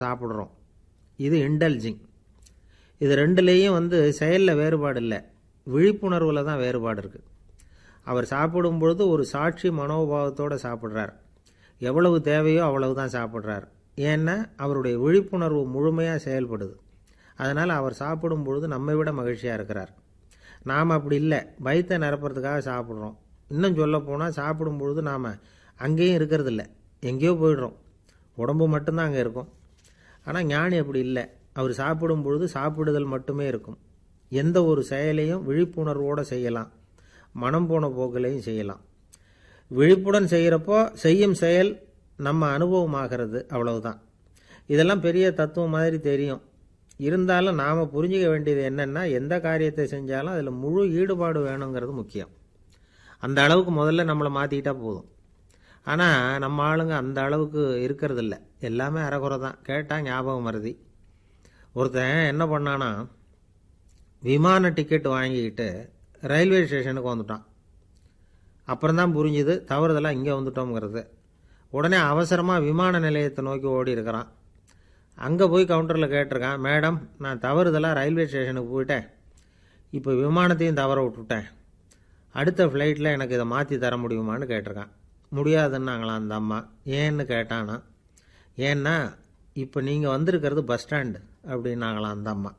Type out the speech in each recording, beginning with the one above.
சாப்பிட்றோம் இது இண்டல்ஜிங் இது ரெண்டுலேயும் வந்து செயலில் வேறுபாடு இல்லை விழிப்புணர்வில் தான் வேறுபாடு இருக்குது அவர் சாப்பிடும் பொழுது ஒரு சாட்சி மனோபாவத்தோடு சாப்பிட்றார் எவ்வளவு தேவையோ அவ்வளவு தான் சாப்பிட்றார் ஏன்னா அவருடைய விழிப்புணர்வு முழுமையாக செயல்படுது அதனால் அவர் சாப்பிடும் பொழுது நம்மை விட மகிழ்ச்சியாக இருக்கிறார் நாம் அப்படி இல்லை வயிற்றை நிரப்புறதுக்காக சாப்பிட்றோம் இன்னும் சொல்ல போனால் சாப்பிடும் பொழுது நாம் அங்கேயும் இருக்கிறதில்ல எங்கேயோ போயிடுறோம் உடம்பு மட்டும்தான் அங்கே இருக்கும் ஆனால் ஞானி அப்படி இல்லை அவர் சாப்பிடும் பொழுது சாப்பிடுதல் மட்டுமே இருக்கும் எந்த ஒரு செயலையும் விழிப்புணர்வோடு செய்யலாம் மனம் போன போக்கிலையும் செய்யலாம் விழிப்புடன் செய்கிறப்போ செய்யும் செயல் நம்ம அனுபவமாகிறது அவ்வளவுதான் இதெல்லாம் பெரிய தத்துவம் மாதிரி தெரியும் இருந்தாலும் நாம் புரிஞ்சிக்க வேண்டியது என்னென்னா எந்த காரியத்தை செஞ்சாலும் அதில் முழு ஈடுபாடு வேணுங்கிறது முக்கியம் அந்த அளவுக்கு முதல்ல நம்மளை மாற்றிக்கிட்டா போதும் ஆனால் நம்ம ஆளுங்க அந்த அளவுக்கு இருக்கிறதில்ல எல்லாமே அறகுறை தான் கேட்டால் ஞாபகம் மருதி ஒருத்தன் என்ன பண்ணானா விமான டிக்கெட் வாங்கிக்கிட்டு ரயில்வே ஸ்டேஷனுக்கு வந்துட்டான் அப்புறம் தான் புரிஞ்சுது தவறுதெல்லாம் இங்கே வந்துட்டோங்கிறது உடனே அவசரமாக விமான நிலையத்தை நோக்கி ஓடி இருக்கிறான் அங்கே போய் கவுண்டரில் கேட்டிருக்கான் மேடம் நான் தவறுதலாக ரயில்வே ஸ்டேஷனுக்கு போயிட்டேன் இப்போ விமானத்தையும் தவற விட்டுட்டேன் அடுத்த ஃப்ளைட்டில் எனக்கு இதை மாற்றி தர முடியுமான்னு கேட்டிருக்கான் முடியாதுன்னாங்களாம் அந்த அம்மா ஏன்னு கேட்டானா ஏன்னா இப்போ நீங்கள் வந்திருக்கிறது பஸ் ஸ்டாண்டு அப்படின்னாங்களாம் அந்த அம்மா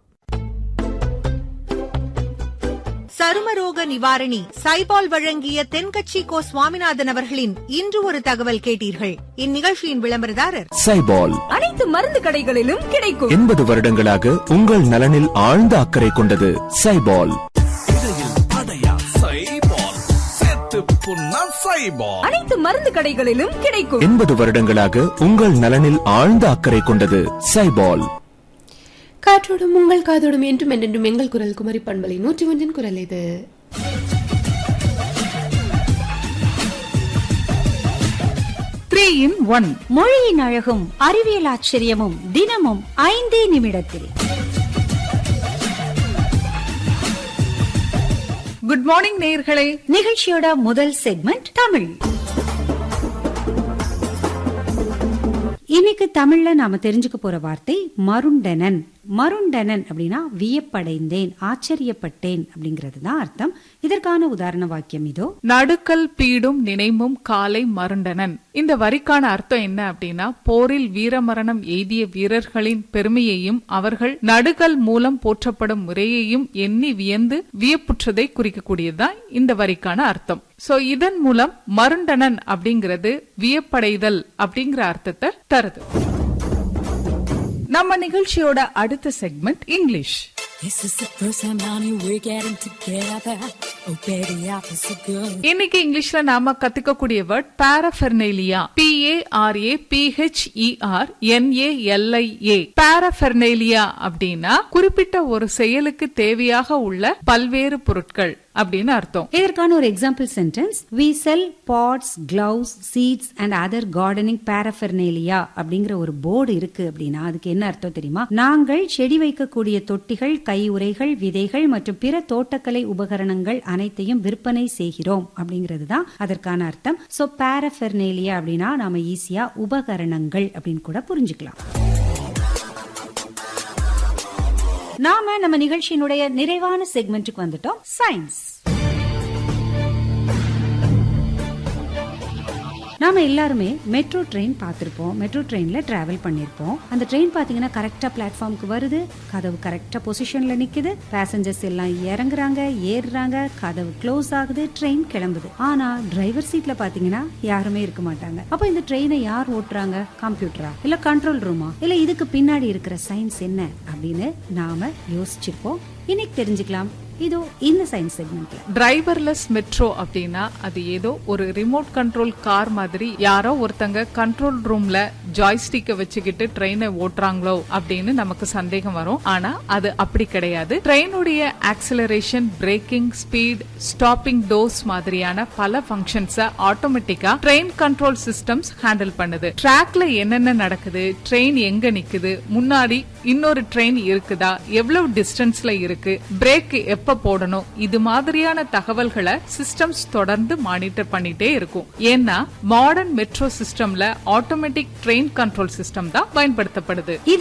சருமரோக நிவாரணி சைபால் வழங்கிய தென்கட்சி கோ சுவாமிநாதன் அவர்களின் இன்று ஒரு தகவல் கேட்டீர்கள் இந்நிகழ்ச்சியின் விளம்பரதாரர் சைபால் அனைத்து மருந்து கடைகளிலும் கிடைக்கும் எண்பது வருடங்களாக உங்கள் நலனில் ஆழ்ந்த அக்கறை கொண்டது சைபால் அனைத்து மருந்து கடைகளிலும் கிடைக்கும் எண்பது வருடங்களாக உங்கள் நலனில் ஆழ்ந்த அக்கறை கொண்டது சைபால் காற்றோடும் உங்கள் காதோடும் என்றும் என்றென்றும் எங்கள் குரல் குமரி பண்பலை நூற்றி ஒன்றின் குரல் இது த்ரீ இன் ஒன் மொழியின் அழகும் அறிவியல் ஆச்சரியமும் தினமும் ஐந்தே நிமிடத்தில் குட் மார்னிங் நேயர்களே நிகழ்ச்சியோட முதல் செக்மெண்ட் தமிழ் இன்னைக்கு தமிழ்ல நாம தெரிஞ்சுக்க போற வார்த்தை மருண்டனன் மருண்டனன் அப்படின்னா வியப்படைந்தேன் ஆச்சரியப்பட்டேன் அப்படிங்கிறது தான் அர்த்தம் இதற்கான உதாரண வாக்கியம் இதோ நடுக்கல் பீடும் நினைவும் காலை மருண்டனன் இந்த வரிக்கான அர்த்தம் என்ன அப்படின்னா போரில் வீரமரணம் எய்திய வீரர்களின் பெருமையையும் அவர்கள் நடுகல் மூலம் போற்றப்படும் முறையையும் எண்ணி வியந்து வியப்புற்றதை குறிக்கக்கூடியதுதான் இந்த வரிக்கான அர்த்தம் சோ இதன் மூலம் மருண்டனன் அப்படிங்கிறது வியப்படைதல் அப்படிங்கிற அர்த்தத்தை தருது நம்ம நிகழ்ச்சியோட அடுத்த segment English This is the first time, honey, we're getting together. Oh, baby, I feel so good. இன்னைக்கு இங்கிலீஷ்ல நாம கத்துக்கக்கூடிய word paraphernalia P A R A P H E R N A L I A paraphernalia அப்படின்னா குறிப்பிட்ட ஒரு செயலுக்கு தேவையாக உள்ள பல்வேறு பொருட்கள் அப்படின்னு அர்த்தம் இதற்கான ஒரு example sentence we sell pots gloves seats and other gardening paraphernalia அப்படிங்கிற ஒரு போர்டு இருக்கு அப்படின்னா அதுக்கு என்ன அர்த்தம் தெரியுமா நாங்கள் செடி வைக்கக்கூடிய தொட்டிகள் கை உரைகள் விதைகள் மற்றும் பிற தோட்டக்கலை உபகரணங்கள் அனைத்தையும் விற்பனை செய்கிறோம் அப்படிங்கிறது தான் அதற்கான அர்த்தம் சோ பாரஃபெர்னேலியா அப்படின்னா நாம ஈஸியா உபகரணங்கள் அப்படின்னு கூட புரிஞ்சுக்கலாம் நாம நம்ம நிகழ்ச்சியினுடைய நிறைவான செக்மெண்ட்டுக்கு வந்துட்டோம் சயின்ஸ் நாம எல்லாருமே மெட்ரோ ட்ரெயின் பார்த்திருப்போம் மெட்ரோ ட்ரெயின்ல டிராவல் பண்ணிருப்போம் அந்த ட்ரெயின் பாத்தீங்கன்னா கரெக்டா பிளாட்ஃபார்முக்கு வருது கதவு கரெக்டா பொசிஷன்ல நிக்குது பேசஞ்சர்ஸ் எல்லாம் இறங்குறாங்க ஏறுறாங்க கதவு க்ளோஸ் ஆகுது ட்ரெயின் கிளம்புது ஆனா டிரைவர் சீட்ல பாத்தீங்கன்னா யாருமே இருக்க மாட்டாங்க அப்ப இந்த ட்ரெயினை யார் ஓட்டுறாங்க கம்ப்யூட்டரா இல்ல கண்ட்ரோல் ரூமா இல்ல இதுக்கு பின்னாடி இருக்கிற சயின்ஸ் என்ன அப்படின்னு நாம யோசிச்சிருப்போம் இன்னைக்கு தெரிஞ்சுக்கலாம் இதோ இந்த சயின்ஸ் செக்மெண்ட்ல டிரைவர்லெஸ் மெட்ரோ அப்படின்னா அது ஏதோ ஒரு ரிமோட் கண்ட்ரோல் கார் மாதிரி யாரோ ஒருத்தங்க கண்ட்ரோல் ரூம்ல ஜாய்ஸ்டிக்க வச்சுக்கிட்டு ட்ரெயினை ஓட்டுறாங்களோ அப்படின்னு நமக்கு சந்தேகம் வரும் ஆனா அது அப்படி கிடையாது ட்ரெயினுடைய acceleration braking speed stopping doors மாதிரியான பல ஃபங்க்ஷன்ஸ ஆட்டோமேட்டிக்கா ட்ரெயின் கண்ட்ரோல் சிஸ்டம்ஸ் ஹேண்டில் பண்ணுது ட்ராக்ல என்னென்ன நடக்குது ட்ரெயின் எங்க நிக்குது முன்னாடி இன்னொரு ட்ரெயின் இருக்குதா எவ்வளவு டிஸ்டன்ஸ்ல இருக்கு பிரேக் எப்ப எப்ப போடணும் இது மாதிரியான தகவல்களை சிஸ்டம்ஸ் தொடர்ந்து மானிட்டர் பண்ணிட்டே இருக்கும் ஏன்னா மாடர்ன் மெட்ரோ சிஸ்டம்ல ஆட்டோமேட்டிக் ட்ரெயின் கண்ட்ரோல் சிஸ்டம் தான் பயன்படுத்தப்படுது